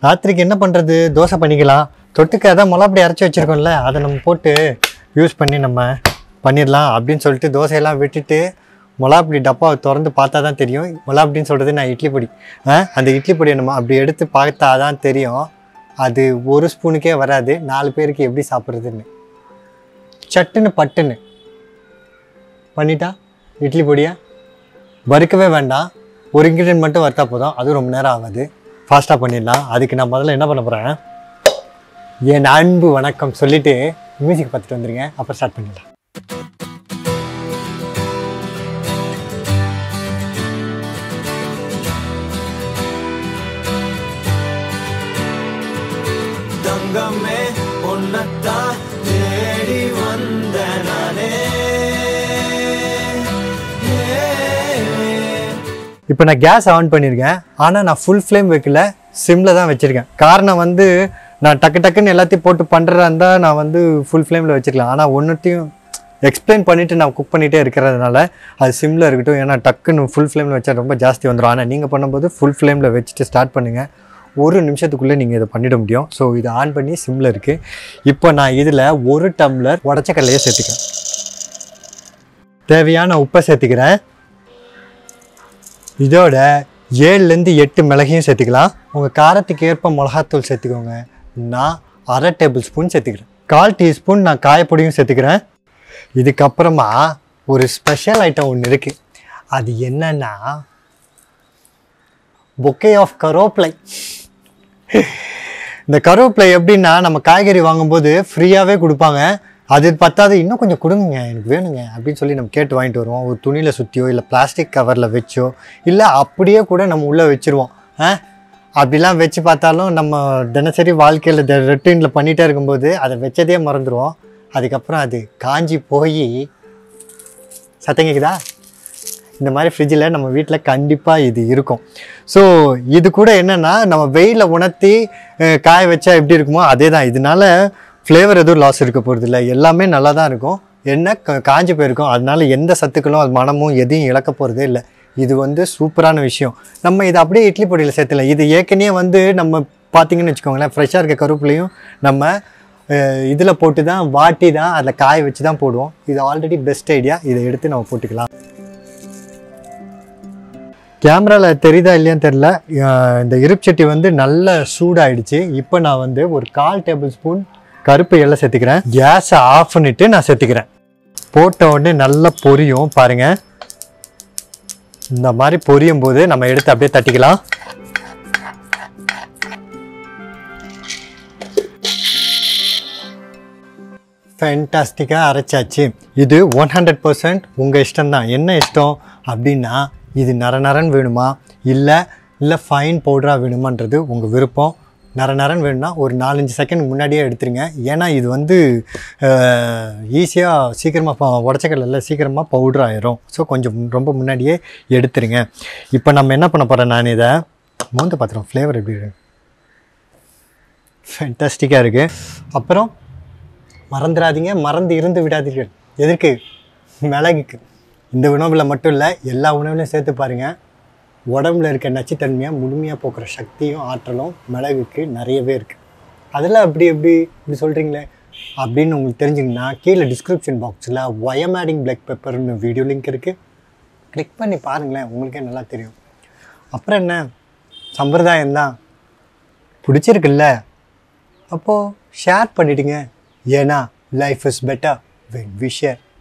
ராத்திரிக்கு என்ன பண்ணுறது தோசை பண்ணிக்கலாம் தொட்டுக்க அதான் மிளகாப்பொடி அரைச்சி வச்சுருக்கோம்ல அதை நம்ம போட்டு யூஸ் பண்ணி நம்ம பண்ணிடலாம் அப்படின்னு சொல்லிட்டு தோசையெல்லாம் விட்டுட்டு மிளகாப்பொடி டப்பாவை திறந்து பார்த்தா தான் தெரியும் மிளகாப்பொடின்னு சொல்கிறது நான் இட்லி பொடி ஆ அந்த இட்லி பொடியை நம்ம அப்படி எடுத்து பார்த்தா தான் தெரியும் அது ஒரு ஸ்பூனுக்கே வராது நாலு பேருக்கு எப்படி சாப்பிட்றதுன்னு சட்டுன்னு பட்டுன்னு பண்ணிட்டா இட்லி பொடியா வறுக்கவே வேண்டாம் ஒரு இன்க்ரீடியன்ட் மட்டும் வறுத்தா போதும் அதுவும் ரொம்ப நேரம் ஆகாது ஃபாஸ்ட்டாக பண்ணிடலாம் அதுக்கு நான் முதல்ல என்ன பண்ண போகிறேன் என் அன்பு வணக்கம் சொல்லிட்டு மியூசிக் பார்த்துட்டு வந்துருங்க அப்புறம் ஸ்டார்ட் பண்ணிடலாம் தங்கமே உன்னத்தான் தேடி வந்த நானே இப்போ நான் கேஸ் ஆன் பண்ணியிருக்கேன் ஆனால் நான் ஃபுல் ஃப்ளேம் வைக்கல சிம்மில் தான் வச்சுருக்கேன் காரணம் வந்து நான் டக்கு டக்குன்னு எல்லாத்தையும் போட்டு பண்ணுறதா இருந்தால் நான் வந்து ஃபுல் ஃப்ளேமில் வச்சுக்கலாம் ஆனால் ஒன்றுத்தையும் எக்ஸ்பிளைன் பண்ணிவிட்டு நான் குக் பண்ணிகிட்டே இருக்கிறதுனால அது சிம்மில் இருக்கட்டும் ஏன்னா டக்குன்னு ஃபுல் ஃப்ளேமில் வச்சா ரொம்ப ஜாஸ்தி வந்துடும் ஆனால் நீங்கள் பண்ணும்போது ஃபுல் ஃப்ளேமில் வச்சுட்டு ஸ்டார்ட் பண்ணுங்கள் ஒரு நிமிஷத்துக்குள்ளே நீங்கள் இதை பண்ணிட முடியும் ஸோ இதை ஆன் பண்ணி சிம்மில் இருக்குது இப்போ நான் இதில் ஒரு டம்ளர் உடச்ச கடலையை சேர்த்துக்கிறேன் தேவையான உப்பை சேர்த்துக்கிறேன் இதோட ஏழுலேருந்து எட்டு மிளகையும் சேர்த்துக்கலாம் உங்கள் காரத்துக்கு ஏற்ப மிளகாத்தூள் சேர்த்துக்கோங்க நான் அரை டேபிள் ஸ்பூன் சேர்த்துக்கிறேன் கால் டீஸ்பூன் நான் காயப்பொடியும் சேர்த்துக்கிறேன் இதுக்கப்புறமா ஒரு ஸ்பெஷல் ஐட்டம் ஒன்று இருக்குது அது என்னன்னா பொக்கே ஆஃப் கரோப்ளை இந்த கருவேப்பிலை எப்படின்னா நம்ம காய்கறி வாங்கும்போது ஃப்ரீயாகவே கொடுப்பாங்க அது பத்தாது இன்னும் கொஞ்சம் கொடுங்க எனக்கு வேணுங்க அப்படின்னு சொல்லி நம்ம கேட்டு வாங்கிட்டு வருவோம் ஒரு துணியில் சுற்றியோ இல்லை பிளாஸ்டிக் கவரில் வச்சோ இல்லை அப்படியே கூட நம்ம உள்ளே வச்சுருவோம் ஆ அப்படிலாம் வச்சு பார்த்தாலும் நம்ம தினசரி வாழ்க்கையில் ரொட்டீனில் பண்ணிகிட்டே இருக்கும்போது அதை வச்சதே மறந்துடுவோம் அதுக்கப்புறம் அது காஞ்சி போய் சத்தம் கேக்குதா இந்த மாதிரி ஃப்ரிட்ஜில் நம்ம வீட்டில் கண்டிப்பாக இது இருக்கும் ஸோ இது கூட என்னென்னா நம்ம வெயிலில் உணர்த்தி அஹ், காய வச்சா எப்படி இருக்குமோ அதே தான் இதனால ஃப்ளேவர் எதுவும் லாஸ் இருக்க போகிறது இல்லை எல்லாமே நல்லா தான் இருக்கும் என்ன க காஞ்சி போயிருக்கும் அதனால எந்த சத்துக்களும் அது மனமும் எதையும் இழக்க போகிறதே இல்லை இது வந்து சூப்பரான விஷயம் நம்ம இதை அப்படியே இட்லி பொடியில் சேர்த்துல இது ஏற்கனவே வந்து நம்ம பார்த்தீங்கன்னு வச்சுக்கோங்களேன் ஃப்ரெஷ்ஷாக இருக்க கருவேப்பிலையும் நம்ம இதில் போட்டு தான் வாட்டி தான் அதில் காய வச்சு தான் போடுவோம் இது ஆல்ரெடி பெஸ்ட் ஐடியா இதை எடுத்து நம்ம போட்டுக்கலாம் கேமராவில் தெரியுதா இல்லையான்னு தெரில அஹ் இந்த இருப்புச்சட்டி வந்து நல்ல சூடாயிடுச்சு இப்போ நான் வந்து ஒரு கால் டேபிள் ஸ்பூன் கருப்பு எண்ணெய் சேர்த்துக்கிறேன் கேஸை ஆஃப் பண்ணிட்டு நான் சேர்த்துக்கிறேன் போட்ட உடனே நல்லா பொரியும் பாருங்க இந்த மாதிரி பொரியும் போது நம்ம எடுத்து அப்படியே தட்டிக்கலாம் ஃபேண்டாஸ்டிக்காக அரைச்சாச்சு இது ஒன் ஹண்ட்ரட் பர்சன்ட் உங்கள் இஷ்டம்தான் என்ன இஷ்டம் அப்படின்னா இது நர நரன்னு வேணுமா இல்லை இல்லை ஃபைன் பவுடராக வேணுமான்றது உங்கள் விருப்பம் நர நரன் வேணும்னா ஒரு நாலஞ்சு செகண்ட் முன்னாடியே எடுத்துருங்க ஏன்னா இது வந்து ஈஸியாக சீக்கிரமாக உடச்சக்கல்ல சீக்கிரமாக பவுடர் ஆயிரும் ஸோ கொஞ்சம் ரொம்ப முன்னாடியே எடுத்துருங்க இப்போ நம்ம என்ன பண்ண போகிறேன் நான் இதை மோந்து பார்த்துறோம் ஃப்ளேவர் எப்படி இருக்கு ஃபேண்டாஸ்டிக்காக இருக்குது அப்புறம் மறந்துடாதீங்க மறந்து இருந்து விடாதீர்கள் எதற்கு மிளகுக்கு இந்த உணவில் மட்டும் இல்லை எல்லா உணவுலையும் சேர்த்து பாருங்கள் உடம்புல இருக்க நச்சுத்தன்மையை முழுமையாக போக்குற சக்தியும் ஆற்றலும் மிளகுக்கு நிறையவே இருக்குது அதில் அப்படி எப்படி இப்படி சொல்கிறீங்களே அப்படின்னு உங்களுக்கு தெரிஞ்சுங்கன்னா கீழே டிஸ்கிரிப்ஷன் பாக்ஸில் ஒயமேடிங் பிளாக் பெப்பர்னு வீடியோ லிங்க் இருக்குது கிளிக் பண்ணி பாருங்களேன் உங்களுக்கே நல்லா தெரியும் அப்புறம் என்ன சம்பிரதாயம் தான் பிடிச்சிருக்குல்ல அப்போது ஷேர் பண்ணிடுங்க ஏன்னா life is better when we share